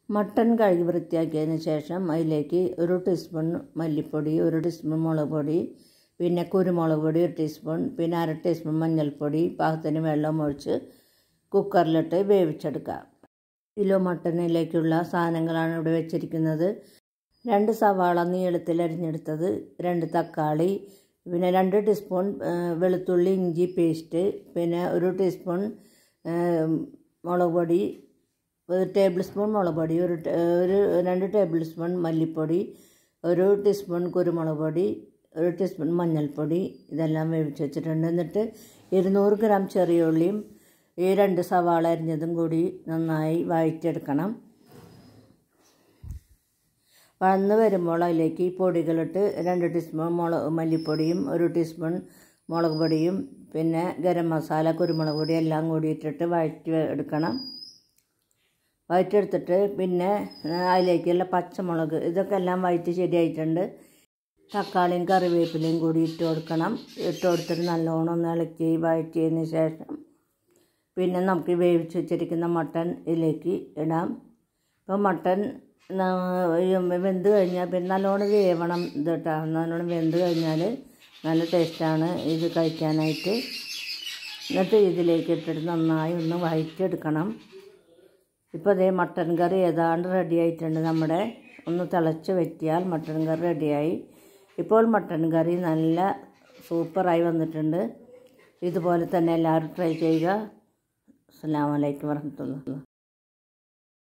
mutton കഴുകി വൃത്തിയാക്കിയതിന് ശേഷം അതിലേക്ക് ഒരു ടീസ്പൂൺ മല്ലിപ്പൊടി ഒരു ടീസ്പൂൺ മുളക് പൊടി പിന്നെ കുരുമുളക് പൊടി ഒരു ടീസ്പൂൺ പിന്നെ അര ടീസ്പൂൺ മഞ്ഞൾപ്പൊടി പാകത്തിന് വെള്ളം ഒഴിച്ച് കുക്കറിലിട്ട് വേവിച്ചെടുക്കുക കിലോ മട്ടണിലേക്കുള്ള സാധനങ്ങളാണ് ഇവിടെ വെച്ചിരിക്കുന്നത് രണ്ട് സവാള നീളത്തിൽ അരിഞ്ഞെടുത്തത് രണ്ട് തക്കാളി പിന്നെ രണ്ട് ടീസ്പൂൺ വെളുത്തുള്ളി ഇഞ്ചി പേസ്റ്റ് പിന്നെ ഒരു ടീസ്പൂൺ മുളക് പൊടി ഒരു ടേബിൾ സ്പൂൺ മുളക് പൊടി ഒരു ഒരു രണ്ട് ടേബിൾ സ്പൂൺ മല്ലിപ്പൊടി ഒരു ടീസ്പൂൺ കുരുമുളക് പൊടി ഒരു ടീസ്പൂൺ മഞ്ഞൾപ്പൊടി ഇതെല്ലാം വേവിച്ച് വെച്ചിട്ടുണ്ട് എന്നിട്ട് ഇരുന്നൂറ് ഗ്രാം ചെറിയ ഉള്ളിയും ഈ രണ്ട് സവാള അരിഞ്ഞതും കൂടി നന്നായി വഴറ്റിയെടുക്കണം വഴന്ന് വരുമ്പോൾ അതിലേക്ക് ഈ പൊടികളിട്ട് രണ്ട് ടീസ്പൂൺ മുളക് മല്ലിപ്പൊടിയും ഒരു ടീസ്പൂൺ മുളക് പൊടിയും പിന്നെ ഗരം മസാല കുരുമുളക് പൊടി എല്ലാം കൂടി ഇട്ടിട്ട് വഴറ്റി എടുക്കണം വഴറ്റിയെടുത്തിട്ട് പിന്നെ അതിലേക്കുള്ള പച്ചമുളക് ഇതൊക്കെ എല്ലാം വഴറ്റി ശരിയായിട്ടുണ്ട് തക്കാളിയും കറിവേപ്പിലയും കൂടി ഇട്ട് കൊടുക്കണം ഇട്ട് കൊടുത്തിട്ട് നല്ലോണം ഒന്ന് ഇളക്കി വഴറ്റിയതിന് ശേഷം പിന്നെ നമുക്ക് വേവിച്ച് വെച്ചിരിക്കുന്ന മട്ടൺ ഇതിലേക്ക് ഇടാം ഇപ്പോൾ മട്ടൺ വെന്ത് കഴിഞ്ഞാൽ പിന്നെ നല്ലോണം വേവണം ഇത് കേട്ടോ നല്ലോണം വെന്ത് കഴിഞ്ഞാൽ നല്ല ടേസ്റ്റാണ് ഇത് കഴിക്കാനായിട്ട് എന്നിട്ട് ഇതിലേക്ക് ഇട്ടിട്ട് നന്നായി ഒന്ന് വഴറ്റിയെടുക്കണം ഇപ്പോൾ അതേ മട്ടൻ കറി ഏതാണ്ട് റെഡി ആയിട്ടുണ്ട് നമ്മുടെ ഒന്ന് തിളച്ച് വെറ്റിയാൽ മട്ടൻ കറി റെഡിയായി ഇപ്പോൾ മട്ടൻ കറി നല്ല സൂപ്പറായി വന്നിട്ടുണ്ട് ഇതുപോലെ തന്നെ എല്ലാവരും ട്രൈ ചെയ്യുക അസ്സാം വലൈക്കും വർഹമത്തുള്ള